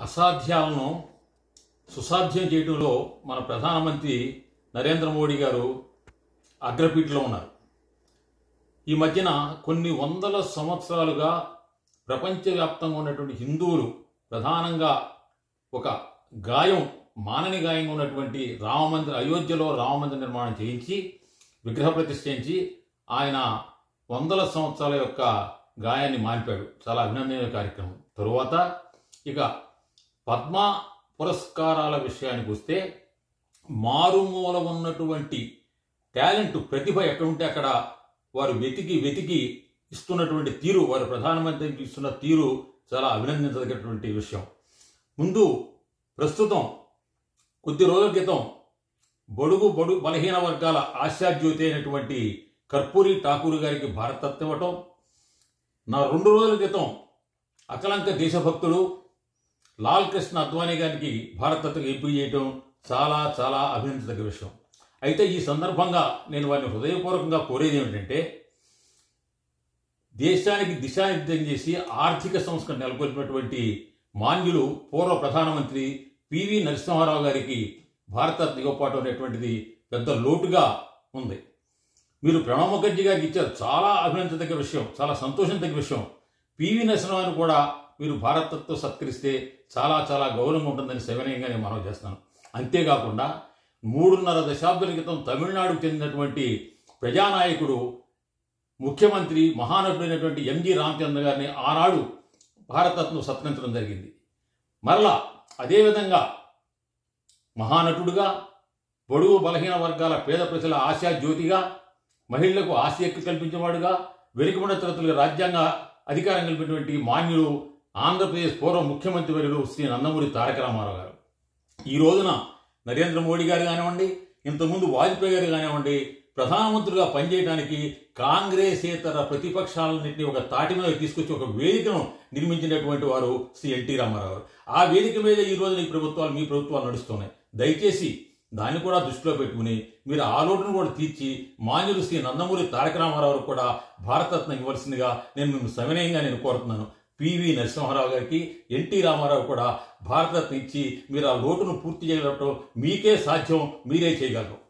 అసాధ్యాలను సుసాధ్యం చేయడంలో మన ప్రధానమంత్రి నరేంద్ర మోడీ గారు అగ్రపీఠలో ఉన్నారు ఈ మధ్యన కొన్ని వందల సంవత్సరాలుగా ప్రపంచవ్యాప్తంగా ఉన్నటువంటి హిందువులు ప్రధానంగా ఒక గాయం మానని గాయంగా ఉన్నటువంటి రామమందిర అయోధ్యలో రామమందిర నిర్మాణం చేయించి విగ్రహ ప్రతిష్ఠించి ఆయన వందల సంవత్సరాల యొక్క గాయాన్ని మానిపాడు చాలా అభినందనీయ కార్యక్రమం తరువాత ఇక పద్మ పురస్కారాల విషయానికి వస్తే మారుమూల ఉన్నటువంటి టాలెంట్ ప్రతిభ ఎక్కడ ఉంటే అక్కడ వారు వెతికి వెతికి ఇస్తున్నటువంటి తీరు వారు ప్రధానమంత్రికి ఇస్తున్న తీరు చాలా అభినందించదగినటువంటి విషయం ముందు ప్రస్తుతం కొద్ది రోజుల క్రితం బడుగు బడు బలహీన వర్గాల ఆశాజ్యోతి అయినటువంటి కర్పూరి ఠాకూర్ గారికి భారతరత్న ఇవ్వటం నా రెండు రోజుల క్రితం అకలంక దేశభక్తుడు లాల్ కృష్ణ అద్వానీ గారికి భారతరత్న ఎంపిక చేయటం చాలా చాలా అభినందించదగ్గ విషయం అయితే ఈ సందర్భంగా నేను వారిని హృదయపూర్వకంగా కోరేది ఏమిటంటే దేశానికి దిశానిర్దేశం చేసి ఆర్థిక సంస్కరణ నెలకొల్పినటువంటి మాన్యులు పూర్వ ప్రధానమంత్రి పివి నరసింహారావు గారికి భారతరత్న ఇవ్వపాటు అనేటువంటిది పెద్ద లోటుగా ఉంది మీరు ప్రణబ్ ముఖర్జీ గారికి ఇచ్చారు చాలా అభినందించదగ్గ విషయం చాలా సంతోషించదగ్గ విషయం పివి నరసింహాన్ని కూడా మీరు భారతరత్నతో సత్కరిస్తే చాలా చాలా గౌరవంగా ఉంటుందని సవినయంగా నేను మనవి చేస్తున్నాను అంతేకాకుండా మూడున్నర దశాబ్దాల క్రితం తమిళనాడుకు చెందినటువంటి ప్రజానాయకుడు ముఖ్యమంత్రి మహానటుడైనటువంటి ఎంజి రామచంద్ర గారిని ఆనాడు భారతరత్న సత్కరించడం జరిగింది మరలా అదేవిధంగా మహానటుడుగా బడుగు బలహీన వర్గాల పేద ప్రజల ఆశా జ్యోతిగా మహిళలకు ఆశయక్కు కల్పించేవాడుగా వెనుకబడిన తరగతులకు రాజ్యాంగ అధికారం కల్పినటువంటి మాన్యులు ఆంధ్రప్రదేశ్ పూర్వ ముఖ్యమంత్రి వర్యులు శ్రీ నందమూరి తారక రామారావు గారు ఈ రోజున నరేంద్ర మోడీ గారు కానివ్వండి ఇంతకుముందు వాజ్పేయి గారు కానివ్వండి ప్రధానమంత్రిగా పనిచేయడానికి కాంగ్రెసేతర ప్రతిపక్షాలన్నింటినీ ఒక తాటి మీద తీసుకొచ్చి ఒక వేదికను నిర్మించినటువంటి వారు శ్రీ ఎన్టీ రామారావు గారు ఆ వేదిక మీద ఈ రోజున ఈ ప్రభుత్వాలు మీ ప్రభుత్వాలు నడుస్తున్నాయి దయచేసి దాన్ని కూడా దృష్టిలో పెట్టుకుని మీరు ఆ లోటును కూడా తీర్చి మాన్యులు శ్రీ నందమూరి తారక రామారావు కూడా భారతరత్న ఇవ్వాల్సిందిగా నేను మేము సవినయంగా నేను కోరుతున్నాను పివి నరసింహారావు గారికి ఎన్టీ రామారావు కూడా భారతరత్న ఇచ్చి మీరు ఆ లోటును పూర్తి చేయగలగటం మీకే సాధ్యం మీరే చేయగలరు